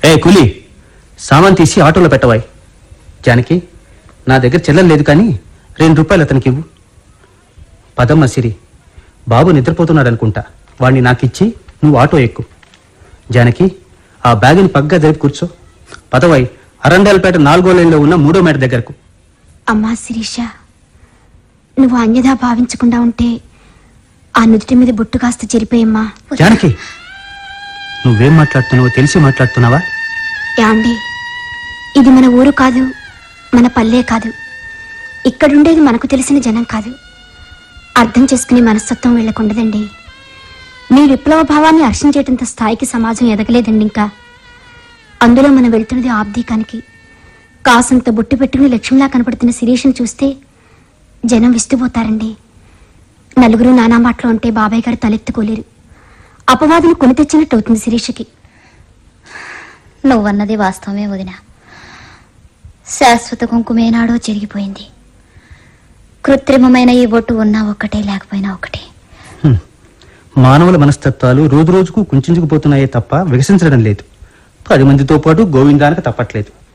ఏ కూలి సామాన్ తీసి ఆటోలో పెట్టవాయి జానకి నా దగ్గర చిల్లర లేదు కానీ రెండు రూపాయలు అతనికి ఇవ్వు పదమ్మ సిరి బాబు నిద్రపోతున్నాడు అనుకుంటా వాణ్ణి నాకిచ్చి నువ్వు ఆటో ఎక్కు జానకి ఆ బ్యాగుని పగ్గా జరిపి కూర్చో పదవాయి అరండాలపేట నాలుగో లైన్లో ఉన్న మూడో మేడ దగ్గరకు అమ్మా శిరీష నువ్వు అన్యదా భావించకుండా ఉంటే ఆ నుదుటి మీద బొట్టు కాస్త చెరిపోయమ్మా జానకి నువ్వేం మాట్లాడుతున్నావో తెలిసి మాట్లాడుతున్నావా యాండి ఇది మన ఊరు కాదు మన పల్లె కాదు ఇక్కడుండేది మనకు తెలిసిన జనం కాదు అర్థం చేసుకునే మనస్తత్వం వీళ్ళకుండదండి మీ విప్లవ భావాన్ని హర్షించేటంత స్థాయికి సమాజం ఎదగలేదండి ఇంకా అందులో మనం వెళ్తున్నది ఆబ్దీకానికి కాసంత బొట్టు పెట్టుకుని లక్ష్మిలా కనపడుతున్న శిరీషను చూస్తే జనం విస్తుపోతారండి నలుగురు నానా మాటలు ఉంటే బాబాయ్ గారు తలెత్తుకోలేరు అపవాదులు కొని తెచ్చినట్టు అవుతుంది శిరీషకి నువ్వన్నది వాస్తవమే వదిన శాశ్వత కుంకుమేనాడో చెరిగిపోయింది కృత్రిమమైన ఈ బొట్టు ఉన్నా ఒక్కటే లేకపోయినా ఒకటే హ్మ్. మానవుల మనస్తత్వాలు రోజు రోజుకు కుంచుకుపోతున్నాయే తప్ప వికసించడం లేదు పది మందితో పాటు గోవిందానికి తప్పట్లేదు